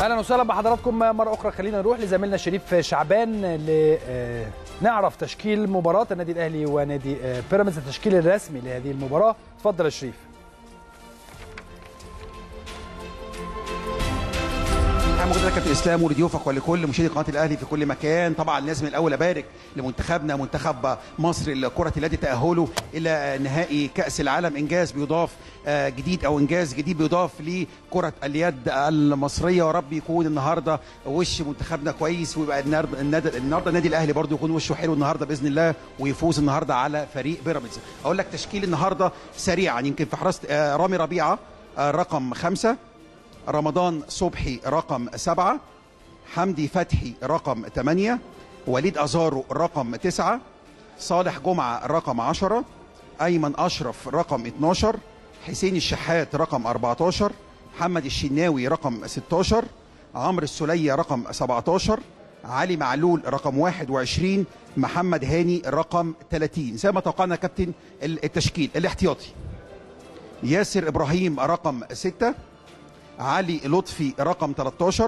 اهلا وسهلا بحضراتكم مره اخرى خلينا نروح لزميلنا شريف شعبان لنعرف تشكيل مباراه النادي الاهلي ونادي بيراميدز التشكيل الرسمي لهذه المباراه اتفضل يا شريف موجود لك كابتن اسلام ولضيوفك ولكل مشاهدي قناه الاهلي في كل مكان طبعا لازم الاول ابارك لمنتخبنا منتخب مصر لكره اليد تاهله الى نهائي كاس العالم انجاز بيضاف جديد او انجاز جديد بيضاف لكره اليد المصريه ورب يكون النهارده وش منتخبنا كويس ويبقى النهارده النهارده النادي الاهلي برضو يكون وشه حلو النهارده باذن الله ويفوز النهارده على فريق بيراميدز اقول لك تشكيل النهارده سريعا يمكن في حراسه رامي ربيعه رقم خمسة رمضان صبحي رقم سبعة حمدي فتحي رقم ثمانية وليد أزارو رقم تسعة صالح جمعة رقم عشرة أيمن أشرف رقم 12 حسين الشحات رقم 14 محمد الشناوي رقم 16 عمرو السلية رقم 17 علي معلول رقم 21 محمد هاني رقم 30 زي ما توقعنا كابتن التشكيل الاحتياطي ياسر إبراهيم رقم 6 علي لطفي رقم 13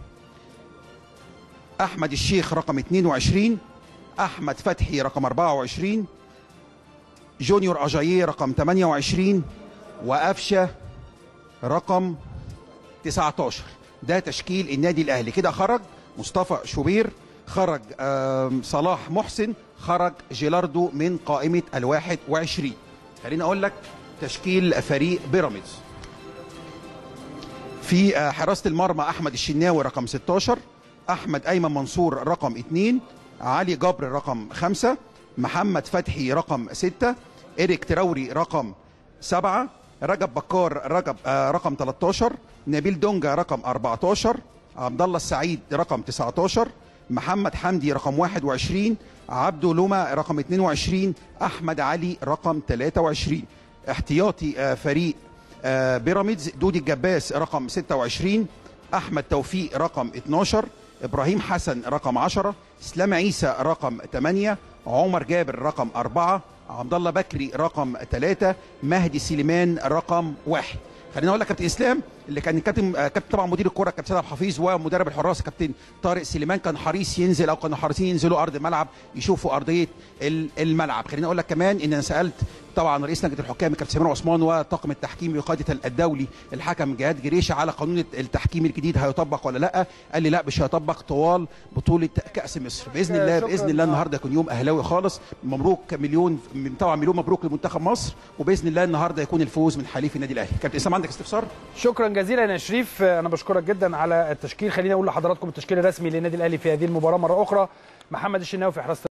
احمد الشيخ رقم 22 احمد فتحي رقم 24 جونيور اجاييه رقم 28 وقفشه رقم 19 ده تشكيل النادي الاهلي كده خرج مصطفى شوبير خرج صلاح محسن خرج جيلاردو من قائمه الواحد وعشرين خليني اقول لك تشكيل فريق بيراميدز في حراسه المرمى احمد الشناوي رقم 16 احمد ايمن منصور رقم 2 علي جبر رقم 5 محمد فتحي رقم 6 إريك تراوري رقم 7 رجب بكار رجب آه رقم 13 نبيل دونجا رقم 14 عبد الله السعيد رقم 19 محمد حمدي رقم 21 عبدو لوما رقم 22 احمد علي رقم 23 احتياطي آه فريق آه بيراميدز دودي الجباس رقم 26 احمد توفيق رقم 12 ابراهيم حسن رقم 10 اسلام عيسى رقم 8 عمر جابر رقم 4 عبد الله بكري رقم 3 مهدي سليمان رقم 1 خليني اقول لك كابتن اسلام اللي كان كابتن كابتن طبعا مدير الكره كابتن سيد حفيظ ومدرب الحراس كابتن طارق سليمان كان حريص ينزل او كانوا حريصين ينزلوا ارض الملعب يشوفوا ارضيه الملعب خليني اقول لك كمان ان انا سالت طبعا رئيس لجنه الحكام كابتن سمير عثمان وطاقم التحكيم بقياده الدولي الحكم جهاد جريشه على قانون التحكيم الجديد هيطبق ولا لا قال لي لا مش هيطبق طوال بطوله كاس مصر باذن الله باذن الله النهارده يكون يوم اهلاوي خالص مبروك مليون طبعا مليون مبروك لمنتخب مصر وباذن الله النهارده يكون الفوز من حليف النادي الاهلي كابتن اسلام عندك استفسار شكرا جزيلا يا شريف انا بشكرك جدا على التشكيل خليني اقول لحضراتكم التشكيل الرسمي للنادي الاهلي في هذه المباراه مره اخرى محمد الشناوي في حراسه